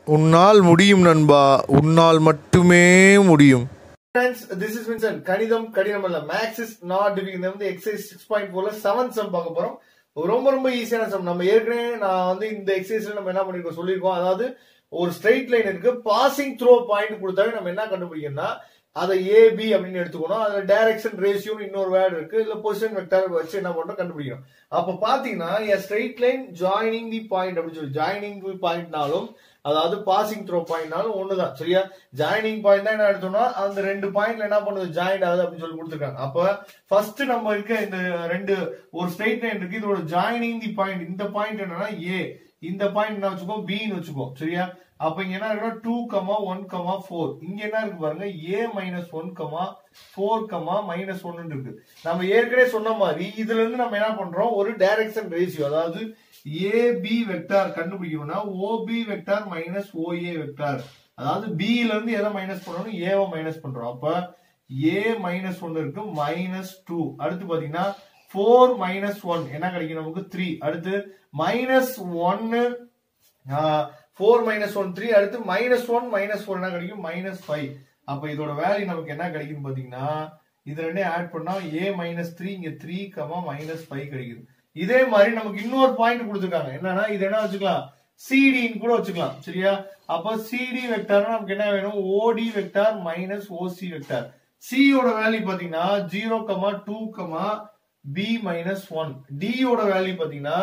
உன்னால் முடியும் நண்பா உன்னால் மட்டுமே முடியும் ஃப்ரெண்ட்ஸ் திஸ் இஸ் வின்சன் கணிதம் கடினம் அல்ல மேக்ஸ் இஸ் நாட் டிஃபிகல் இந்த வந்து எக்ஸசைஸ் சிக்ஸ் பாயிண்ட் ஃபோர்ல செவன் சம் பார்க்க போறோம் ரொம்ப ரொம்ப ஈஸியான சம் நம்ம ஏற்கனவே நான் வந்து இந்த எக்ஸசைஸ்ல நம்ம என்ன பண்ணிருக்கோம் சொல்லியிருக்கோம் அதாவது ஒரு ஸ்ட்ரெயிட் லைன் இருக்கு பாசிங் த்ரோ பாயிண்ட் கொடுத்தாவே நம்ம என்ன கண்டுபிடிக்கணும்னா அதை ஏபி அப்படின்னு எடுத்துக்கணும் அதுல டைரக்ஷன் ரேஷியோன்னு இன்னொரு வேர்டு இருக்கு இல்ல பொசிஷன் வெக்டர் வச்சு என்ன பண்றோம் கண்டுபிடிக்கணும் அப்ப பாத்தீங்கன்னா straight line joining the point அப்படின்னு சொல்லி ஜாயினிங் தி பாயிண்ட்னாலும் அதாவது பாசிங் த்ரோ பாயிண்ட்னாலும் ஒண்ணுதான் சரியா ஜாயினிங் பாயிண்ட் தான் என்ன எடுத்தோம்னா அந்த ரெண்டு பாயிண்ட்ல என்ன பண்ணுது ஜாயின் ஆகுது அப்படின்னு சொல்லி கொடுத்துருக்காங்க அப்ப ஃபர்ஸ்ட் நம்ம இருக்க இந்த ரெண்டு ஒரு ஸ்ட்ரெயிட் லைன் இருக்கு இதோட ஜாயினிங் தி பாயிண்ட் இந்த பாயிண்ட் என்னன்னா ஏ இந்த பாயிண்ட் என்ன வச்சுக்கோ பின்னு வச்சுக்கோ சரியா அப்ப இங்க என்ன இருக்குன்னா two comma one comma four இங்க என்ன இருக்கு பாருங்க A minus one comma four comma minus ஒன்னு இருக்கு நம்ம ஏற்கனவே சொன்ன மாதிரி இதுல இருந்து நம்ம என்ன பண்றோம் ஒரு டைரக்ஷன் ரேஷியோ அதாவது ஏபி வெக்டார் கண்டுபிடிக்கணும்னா OB vector minus OA vector அதாவது பி ல இருந்து எதை மைனஸ் பண்ணணும் ஏவை மைனஸ் பண்றோம் அப்ப ஏ மைனஸ் ஒன்னு இருக்கு மைனஸ் டூ அடுத்து பாத்தீங்கன்னா ஃபோர் மைனஸ் ஒன் என்ன கிடைக்கும் நமக்கு த்ரீ அடுத்து மைனஸ் ஒன்னு ஃபோர் மைனஸ் ஒன் த்ரீ அடுத்து மைனஸ் ஒன் மைனஸ் ஃபோர் என்ன கிடைக்கும் மைனஸ் ஃபைவ் அப்ப இதோட வேல்யூ நமக்கு என்ன கிடைக்கும் பாத்தீங்கன்னா இது ரெண்டே ஆட் பண்ணா ஏ மைனஸ் த்ரீ இங்க த்ரீ கமா மைனஸ் ஃபைவ் கிடைக்குது இதே மாதிரி நமக்கு இன்னொரு பாயிண்ட் கொடுத்துருக்காங்க என்னன்னா இது என்ன வச்சுக்கலாம் சிடின்னு கூட வச்சுக்கலாம் சரியா அப்ப சிடி வெக்டார் நமக்கு என்ன வேணும் OD vector minus OC vector சியோட வேல்யூ பாத்தீங்கன்னா zero comma two comma B minus one டியோட வேல்யூ பாத்தீங்கன்னா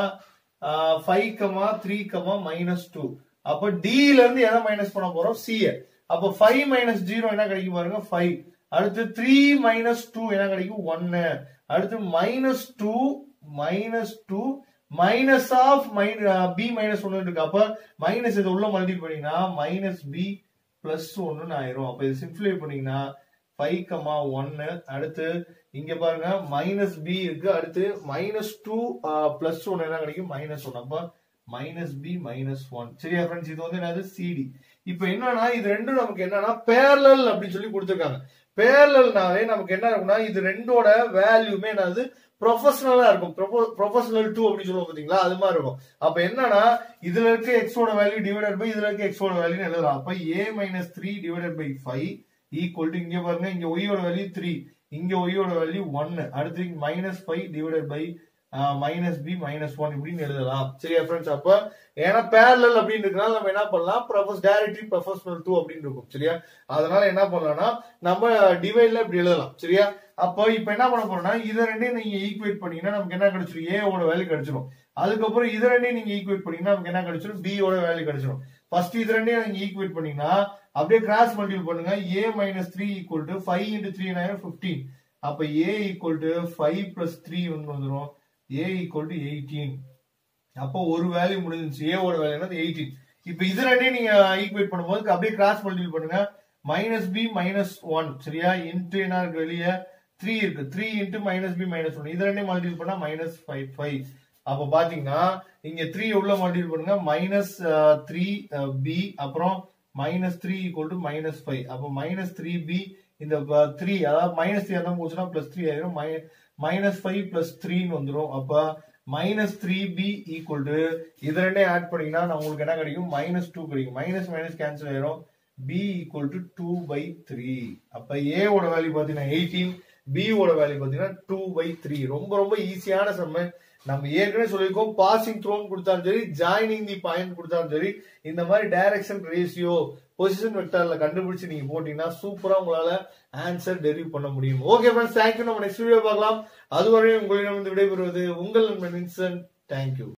five comma three comma minus two அப்ப டில இருந்து எதை மைனஸ் பண்ண போறோம் சிய அப்ப ஃபைவ் மைனஸ் ஜீரோ என்ன கிடைக்கும் பாருங்க ஃபைவ் அடுத்து த்ரீ மைனஸ் டூ என்ன கிடைக்கும் ஒன்னு அடுத்து minus two minus two minus of B minus ஒன்னு இருக்கு அப்ப மைனஸ் இது உள்ள மல்டி பண்ணீங்கன்னா மைனஸ் பி பிளஸ் ஒன்னு ஆயிரும் அப்ப இது சிம்பிளை பண்ணீங்கன்னா ஃபைவ் கமா ஒன்னு அடுத்து இங்க பாருங்க மைனஸ் பி இருக்கு அடுத்து மைனஸ் டூ பிளஸ் ஒன் என்ன கிடைக்கும் மைனஸ் ஒன் அப்ப மைனஸ் பி மைனஸ் ஒன் சரியா ஃப்ரெண்ட்ஸ் இது வந்து என்னது சிடி இப்ப என்னன்னா இது ரெண்டும் நமக்கு என்னன்னா பேரலல் அப்படின்னு சொல்லி கொடுத்துருக்காங்க பேரலல்னாவே நமக்கு என்ன இருக்கும்னா இது ரெண்டோட வேல்யூமே என்னது ப்ரொஃபஷனலா இருக்கும் ப்ரொஃபஷனல் டூ அப்படின்னு சொல்லுவோம் பாத்தீங்களா அது மாதிரி இருக்கும் அப்ப என்னன்னா இதுல இருக்க எக்ஸோட வேல்யூ டிவைடட் பை இதுல இருக்க எக்ஸோட வேல்யூ எழுதலாம் அப்ப A minus three divided by five equal to இங்க பாருங்க இங்க ஒய்யோட வேல்யூ த்ரீ இங்க ஒய்யோட வேல்யூ ஒன்னு அடுத்து minus five divided by minus B minus one இப்படின்னு எழுதலாம் சரியா ஃப்ரெண்ட்ஸ் அப்ப ஏன்னா பேரலல் அப்படின்னு இருக்கனால நம்ம என்ன பண்ணலாம் ப்ரொஃபஸ் டைரக்ட்லி ப்ரொஃபஷனல் டூ அப்படின்னு இருக்கும் சரியா அதனால என்ன பண்ணலாம்னா நம்ம டிவைட்ல இப்படி எழுதலாம் சரியா அப்போ இப்ப என்ன பண்ண போறோம்னா இதை ரெண்டையும் நீங்க ஈக்குவேட் பண்ணீங்கன்னா நமக்கு என்ன கிடைச்சிரும் ஏவோட வேல்யூ கிடைச்சிரும் அதுக்கப்புறம் இது ரெண்டையும் நீங்க ஈக்குவேட் பண்ணீங்கன்னா நமக்கு என்ன கிடைச்சிரும் பியோட வேல்யூ கிடைச்சிரும் ஃபர்ஸ்ட் இது ரெண்டையும் நீங்க ஈக்குவேட் பண்ணீங்கன்னா அப்படியே கிராஸ் மல்டிபிள் பண்ணுங்க A minus three equal to five into three nine fifteen அப்ப A equal to five plus three ஒன்று வந்துடும் ஏ ஈக்குவல் டு எயிட்டீன் அப்போ ஒரு வேல்யூ முடிஞ்சிச்சு ஏவோட வேல்யூ என்னது எயிட்டீன் இப்போ இது ரெண்டையும் நீங்க ஈக்குவேட் பண்ணும்போது அப்படியே கிராஸ் மல்டிபிள் பண்ணுங்க மைனஸ் பி மைனஸ் ஒன் சரியா இன்ட்டு என்ன இருக்கு வெளியே த்ரீ இருக்கு three into minus B minus one இது ரெண்டையும் மல்டிபிள் பண்ணா மைனஸ் ஃபைவ் ஃபைவ் அப்போ பாத்தீங்கன்னா இங்க த்ரீ உள்ள மல்டிபிள் பண்ணுங்க மைனஸ் த்ரீ பி அப்புறம் minus three equal to minus five அப்போ மைனஸ் த்ரீ பி இந்த த்ரீ அதாவது மைனஸ் த்ரீ தான் போச்சுன்னா பிளஸ் த்ரீ ஆயிரும் மைனஸ் ஃபைவ் பிளஸ் த்ரீன்னு வந்துடும் அப்ப minus three B equal to இது ரெண்டே ஆட் பண்ணீங்கன்னா உங்களுக்கு என்ன கிடைக்கும் மைனஸ் டூ கிடைக்கும் மைனஸ் மைனஸ் கேன்சல் ஆயிரும் B equal to two by three அப்ப ஏவோட வேல்யூ பாத்தீங்கன்னா எயிட்டீன் பியோட வேல்யூ பாத்தீங்கன்னா டூ பை த்ரீ ரொம்ப ரொம்ப ஈஸியான சம்ம நம்ம ஏற்கனவே சொல்லியிருக்கோம் பாசிங் த்ரோன் கொடுத்தாலும் சரி ஜாயினிங் தி பாயிண்ட் கொடுத்தாலும் சரி இந்த மாதிரி டைரக்ஷன் ரேஷியோ பொசிஷன் வெக்டர்ல கண்டுபிடிச்சு நீங்க போட்டீங்கன்னா சூப்பரா உங்களால ஆன்சர் டெரிவ் பண்ண முடியும் ஓகே ஃப்ரெண்ட்ஸ் தேங்க்யூ நம்ம நெக்ஸ்ட் வீடியோ பார்க்கலாம் அதுவரை உங்களிடம் விடைபெறுவது உங்கள் நண்பன் வின்சன் தேங்க்யூ